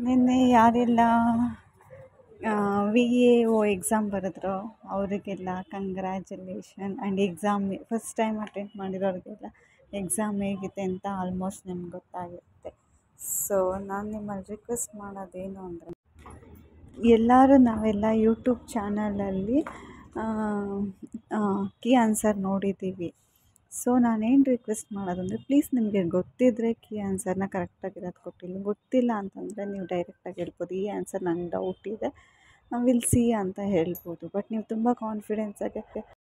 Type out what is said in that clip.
ನಿನ್ನೆ ಯಾರೆಲ್ಲ V A O exam ಬರೆದ್ರೋ ಅವರಿಗೆಲ್ಲ congratulation and exam first time attend ಮಾಡಿರೋರಿಗೆಲ್ಲ ಎಕ್ಸಾಮ್ ಹೇಗಿದೆ ಅಂತ ಆಲ್ಮೋಸ್ಟ್ ನಿಮ್ಗೆ ಗೊತ್ತಾಗಿರುತ್ತೆ ಸೊ ನಾನು ನಿಮ್ಮಲ್ಲಿ ರಿಕ್ವೆಸ್ಟ್ ಮಾಡೋದೇನು ಅಂದರೆ ಎಲ್ಲರೂ ನಾವೆಲ್ಲ ಯೂಟ್ಯೂಬ್ ಚಾನಲಲ್ಲಿ ಕೀ ಆನ್ಸರ್ ನೋಡಿದ್ದೀವಿ ಸೊ ನಾನೇನು ರಿಕ್ವೆಸ್ಟ್ ಮಾಡೋದಂದರೆ ಪ್ಲೀಸ್ ನಿಮಗೆ ಗೊತ್ತಿದ್ದರೆ ಕೀ ಆನ್ಸರ್ನ ಕರೆಕ್ಟಾಗಿರೋದು ಕೊಟ್ಟಿಲ್ಲ ಗೊತ್ತಿಲ್ಲ ಅಂತಂದರೆ ನೀವು ಡೈರೆಕ್ಟಾಗಿ ಹೇಳ್ಬೋದು ಈ ಆನ್ಸರ್ ನಂಗೆ ಡೌಟ್ ಇದೆ ವಿಲ್ ಸಿ ಅಂತ ಹೇಳ್ಬೋದು ಬಟ್ ನೀವು ತುಂಬ ಕಾನ್ಫಿಡೆನ್ಸಾಗಿ